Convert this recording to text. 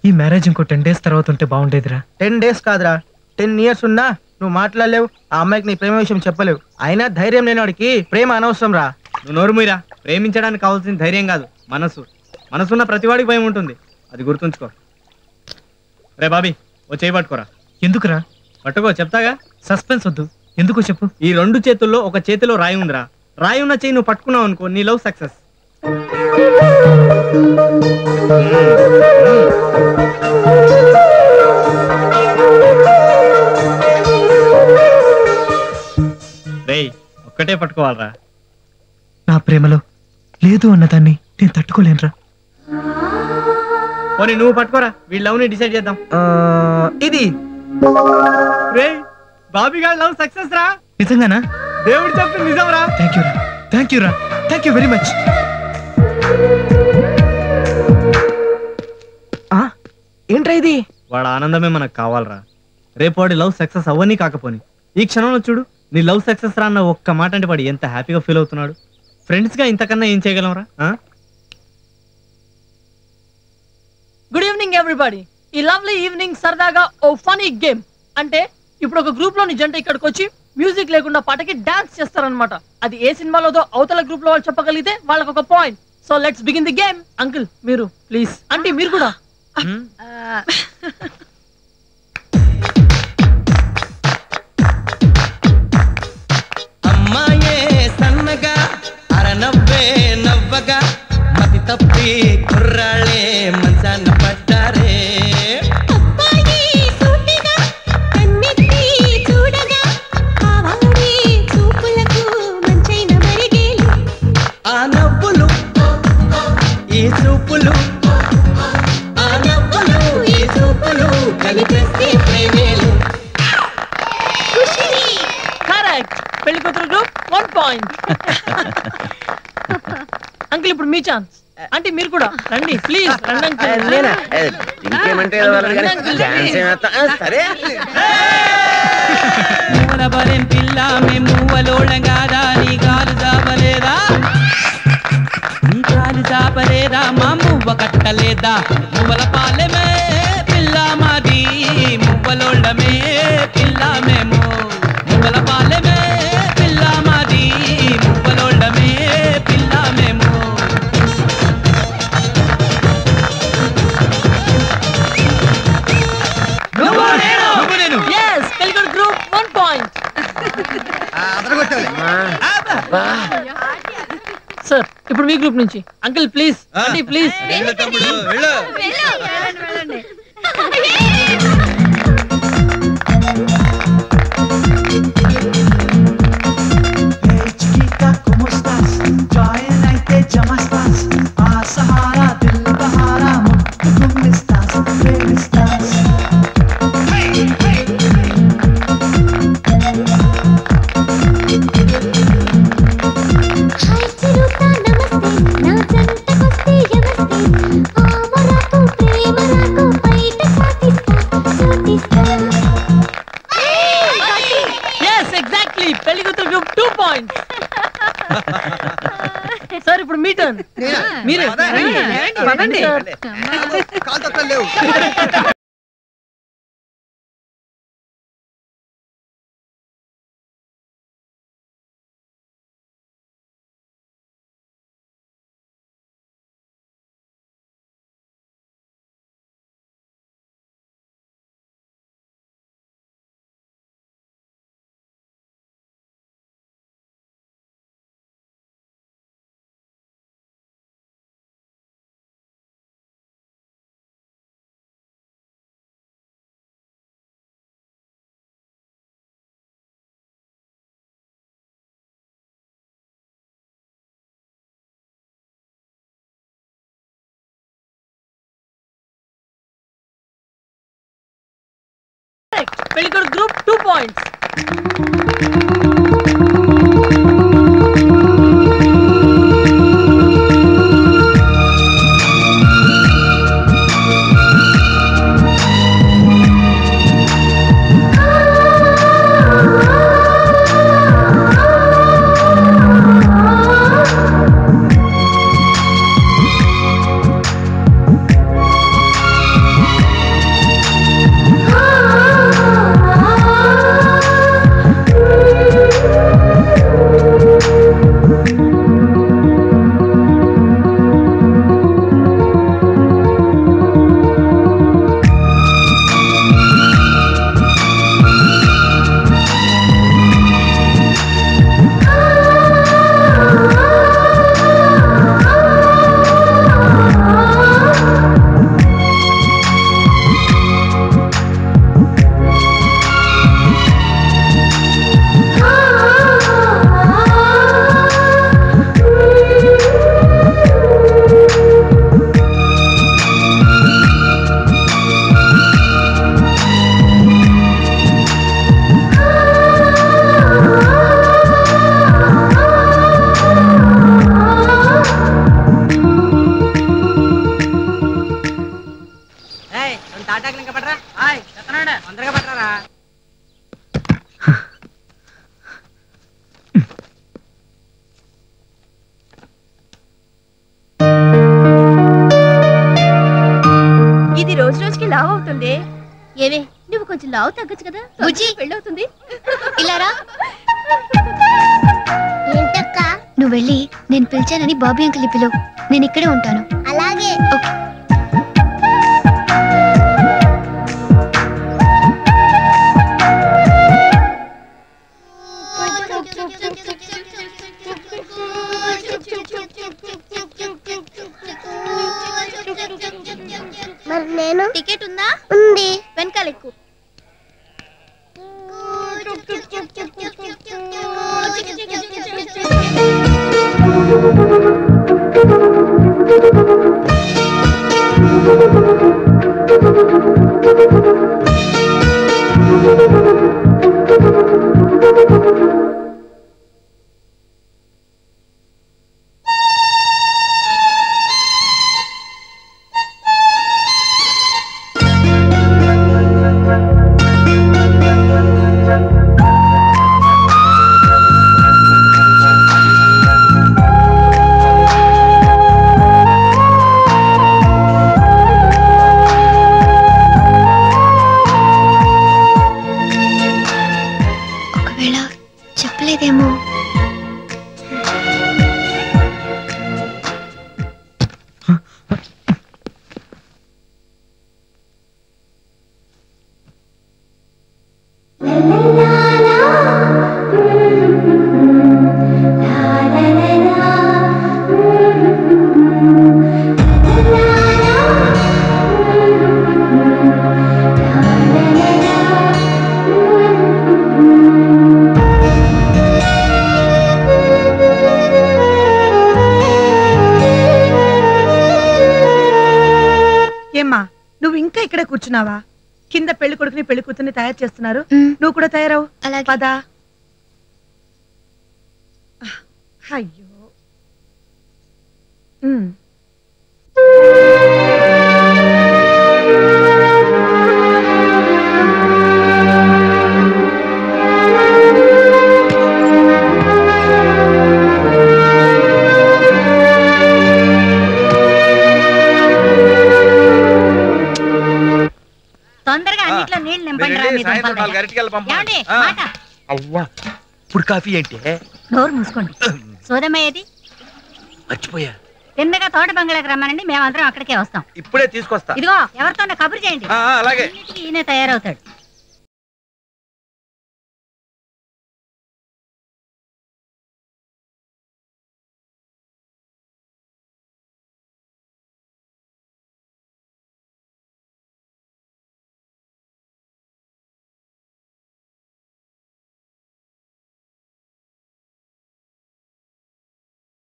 ఈ మ్యారేజ్ ఇంకో ten days తర్వాత ఉంటే బాగుండేదిరా టెన్ డేస్ కాదురా టెన్ ఇయర్స్ ఉన్నా నువ్వు మాట్లాడలేవు ఆ అమ్మాయికి నీ ప్రేమ విషయం చెప్పలేవు అయినా ధైర్యం లేనివాడికి ప్రేమ అనవసరం రా నువ్వు నోరు మీరా ప్రేమించడానికి కావాల్సిన ధైర్యం కాదు మనసు మనసున్న ప్రతివాడికి భయం ఉంటుంది అది గుర్తుంచుకో రే బాబీ ఓ చేయి పట్టుకోరా ఎందుకురా పట్టుకో చెప్తాగా సస్పెన్స్ వద్దు ఎందుకో చెప్పు ఈ రెండు చేతుల్లో ఒక చేతిలో రాయి ఉందిరా రాయి ఉన్న చేయి నువ్వు పట్టుకున్నావు అనుకో నీ లవ్ సక్సెస్ రేయ్ ఒక్కటే పట్టుకోవాలరా నా ప్రేమలో లేదు అన్నదాన్ని నేను తట్టుకోలేనురా పోనీ నువ్వు పట్టుకోరా వీళ్ళ లవ్ ని డిసైడ్ చేద్దాం ఇది రే బాబీ గారి లవ్ సక్సెస్ రా నిజంగానా దేవుడు చెప్పింది నిజం రా థ్యాంక్ యూ రా థ్యాంక్ యూ రా థ్యాంక్ యూ వెరీ మచ్ ఏంట్రా ఇది వాడు ఆనందమే మనకు కావాలరా రేపు వాడి లవ్ సక్సెస్ అవ్వని కాకపోని ఈ క్షణంలో చూడు నీ లవ్ సక్సెస్ రా అన్న ఒక్క మాట అంటే వాడు ఎంత హ్యాపీగా ఫీల్ అవుతున్నాడు ఫ్రెండ్స్ గా ఇంతకన్నా ఏం చేయగలంరా ఆ? గుడ్ ఈవినింగ్ ఎవ్రీబడి ఈ లవ్లీ ఈవినింగ్ సరదాగా ఓ ఫనీ గేమ్ అంటే ఇప్పుడు ఒక గ్రూప్ లోని జంట ఇక్కడికి వచ్చి మ్యూజిక్ లేకుండా పాటకి డాన్స్ చేస్తారనమాట అది ఏ సినిమాలోదో అవతల గ్రూప్ లో వాళ్ళు చెప్పగలిగితే వాళ్ళకి ఒక point so let's begin the game uncle మీరు ప్లీజ్ అంటే మీరు కూడా హ్మ్? అమ్మాయే సన్నగా అరనవ్వే నవ్వగా మతి తప్పి కుర్రాళ్ళే మంచాన పడ్డారే అబ్బాయి సూటిగా కన్నెత్తి చూడగా ఆవాడి చూపులకు మంచైన మరిగేలు ఆ నవ్వులు ఈ చూపులు ఆ నవ్వులు ఈ చూపులు కలిపేస్తే ప్రేమేలు ఖుషి కరెక్ట్ పెళ్లి కూతురు గ్రూప్ వన్ పాయింట్ అంకుల్ ఇప్పుడు మీ ఛాన్స్ అంటే మీరు కూడా రండి ప్లీజ్ రండి అంకుల్ నేనా ఏ, ఇంకేమంటే ఏదో వాళ్ళని కానీ రండి, డాన్స్ ఏమేస్తా? ఆ, సరే మూలబలెం పిల్ల మేము మూవలోళం కాదా నీ కాలు చాపలేదా నీ కాలు చాపలేదా మా మువ్వ కట్టలేదా మువ్వల పాలెమే పిల్ల మాది మువ్వలోళ్ళమే పిల్ల మేము మువ్వల పాలెమే పిల్ల మాది మువ్వలోళ్ళమే పిల్ల మేము ఎస్ పెళ్లి కూతురు గ్రూప్ వన్ పాయింట్ సార్ ఇప్పుడు మీ గ్రూప్ నుంచి అంకుల్ ప్లీజ్ అంటే please chiquita, ¿cómo estás? Join అయితే జమస్తాస్ ఆ సహారా దిల్ బహారా ముట్టుకునిస్తాస్ ప్రేమిస్తాస్ హాయ్ చిరుత నమస్తే నా జంటకొస్తే యమస్తే ఆమరాకు ప్రేమరాకు బయట సాటిస్తా సాటిస్తా ఎస్ ఎగ్జాక్ట్లీ పెళ్లి కూతురు గ్రూప్ టూ పాయింట్స్ సార్ ఇప్పుడు మీ టర్న్ మీరే పదండి సార్ పెళ్లి కూతురు గ్రూప్ టూ పాయింట్స్ ఆ లావు తగ్గచ్చు కదా బుజ్జి పెళ్ళవుతుంది ఇలా రా ఏంటక్క నువ్వు వెళ్ళి నేను పిలిచానని బాబీ అంకుల్ పిలువు నేను ఇక్కడే ఉంటాను అలాగే ఓకే మరి నేను టికెట్ ఉందా ఉంది వెనకాల ఎక్కువ ఒకవేళ చెప్పలేదేమో ఏమ్మా నువ్వు ఇంకా ఇక్కడే కూర్చున్నావా కింద పెళ్లి కొడుకుని పెళ్లి కూతుర్ని తయారు చేస్తున్నారు మ్, నువ్వు కూడా తయారవు అలాగే పదా అయ్యో మ్. తొందరగా అన్నిట్లో నీళ్లు నింపండి రా మీ దుంపలు ఏమండి మాట అవ్వా ఇప్పుడు కాఫీ ఏంటి నోరు మూసుకోండి సోదమ్మ మర్చిపోయా తిన్నగా తోట బంగ్లాకి రమ్మనండి మేమందరం అక్కడికే వస్తాం ఇప్పుడే తీసుకొస్తా ఇదిగో ఎవరితోనే కబురు చేయండి ఆ, ఆ, అలాగే అన్నిటికీ ఈయనే తయారవుతాడు